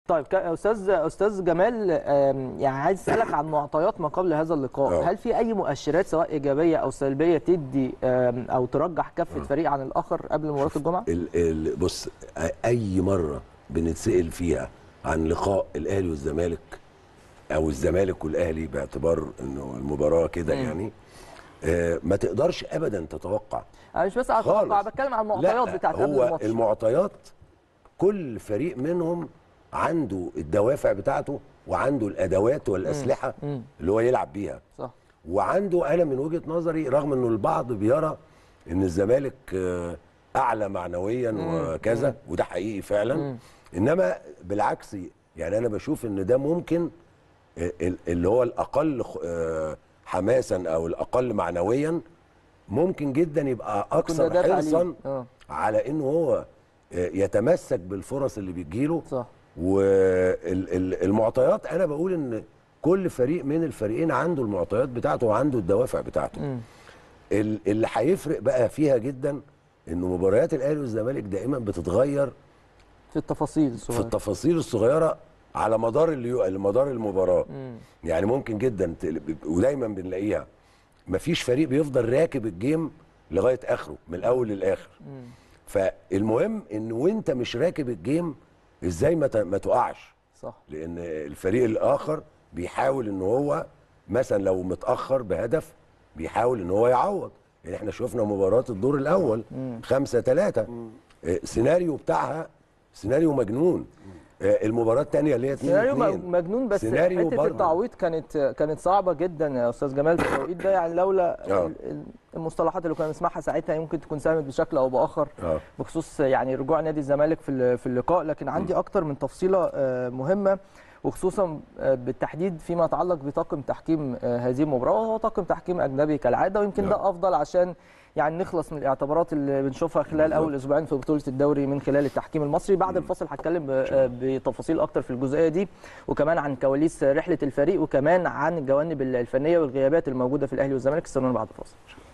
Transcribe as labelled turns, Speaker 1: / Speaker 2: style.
Speaker 1: طيب ك- استاذ استاذ جمال آم، يعني عايز اسالك عن معطيات ما قبل هذا اللقاء
Speaker 2: آه.
Speaker 1: هل في اي مؤشرات سواء ايجابيه او سلبيه تدي آم، او ترجح كفه فريق عن الاخر قبل مباراه الجمعه
Speaker 2: ال ال بص اي مره بنتسال فيها عن لقاء الاهلي والزمالك او الزمالك والاهلي باعتبار انه المباراه كده يعني آه ما تقدرش ابدا تتوقع
Speaker 1: انا مش بس على
Speaker 2: خالص.
Speaker 1: التوقع بتكلم عن المعطيات بتاعت قبل
Speaker 2: هو
Speaker 1: الماتش
Speaker 2: المعطيات كل فريق منهم عنده الدوافع بتاعته وعنده الادوات والاسلحه
Speaker 1: مم.
Speaker 2: اللي هو يلعب بيها
Speaker 1: صح
Speaker 2: وعنده انا من وجهه نظري رغم انه البعض بيرى ان الزمالك آه، اعلى معنويا وكذا وده حقيقي فعلا انما بالعكس يعني انا بشوف ان ده ممكن آه، ال- اللي هو الاقل خ- آه، حماسا او الاقل معنويا ممكن جدا يبقى اكثر
Speaker 1: دافع ليه.
Speaker 2: حرصا
Speaker 1: اه
Speaker 2: على انه هو آه، يتمسك بالفرص اللي بتجيله
Speaker 1: صح
Speaker 2: والمعطيات انا بقول ان كل فريق من الفريقين عنده المعطيات بتاعته وعنده الدوافع بتاعته
Speaker 1: مم.
Speaker 2: ال- اللي هيفرق بقى فيها جدا ان مباريات الاهلي والزمالك دايما بتتغير
Speaker 1: في التفاصيل
Speaker 2: في
Speaker 1: الصغيره
Speaker 2: التفاصيل الصغيره على مدار اللي مدار المباراه
Speaker 1: مم.
Speaker 2: يعني ممكن جدا ت- ودايما بنلاقيها مفيش فريق بيفضل راكب الجيم لغايه اخره من الاول للاخر
Speaker 1: مم.
Speaker 2: فالمهم ان وانت مش راكب الجيم ازاي ما ت- ما تقعش
Speaker 1: صح
Speaker 2: لان الفريق الاخر بيحاول ان هو مثلا لو متاخر بهدف بيحاول ان هو يعوض يعني احنا شفنا مباراه الدور الاول خمسة ثلاثة سيناريو بتاعها سيناريو مجنون آه، المباراه الثانيه اللي هي 2
Speaker 1: سيناريو
Speaker 2: 2
Speaker 1: مجنون بس
Speaker 2: سيناريو
Speaker 1: حته
Speaker 2: برضه.
Speaker 1: التعويض كانت كانت صعبه جدا يا استاذ جمال في التوقيت ده يعني لولا
Speaker 2: آه.
Speaker 1: ال- ال- المصطلحات اللي كنا بنسمعها ساعتها ممكن تكون ساهمت بشكل او باخر
Speaker 2: اه
Speaker 1: بخصوص يعني رجوع نادي الزمالك في ال- في اللقاء لكن عندي اكتر من تفصيله آه، مهمه وخصوصا آه، بالتحديد فيما يتعلق بطاقم تحكيم آه، هذه المباراه وهو طاقم تحكيم اجنبي كالعاده ويمكن
Speaker 2: نعم.
Speaker 1: ده افضل عشان يعني نخلص من الاعتبارات اللي بنشوفها خلال
Speaker 2: بالظبط.
Speaker 1: اول اسبوعين في بطوله الدوري من خلال التحكيم المصري بعد الفاصل هتكلم ب- آه، بتفاصيل اكتر في الجزئيه دي وكمان عن كواليس رحله الفريق وكمان عن الجوانب الفنيه والغيابات الموجوده في الاهلي والزمالك استنونا بعد الفاصل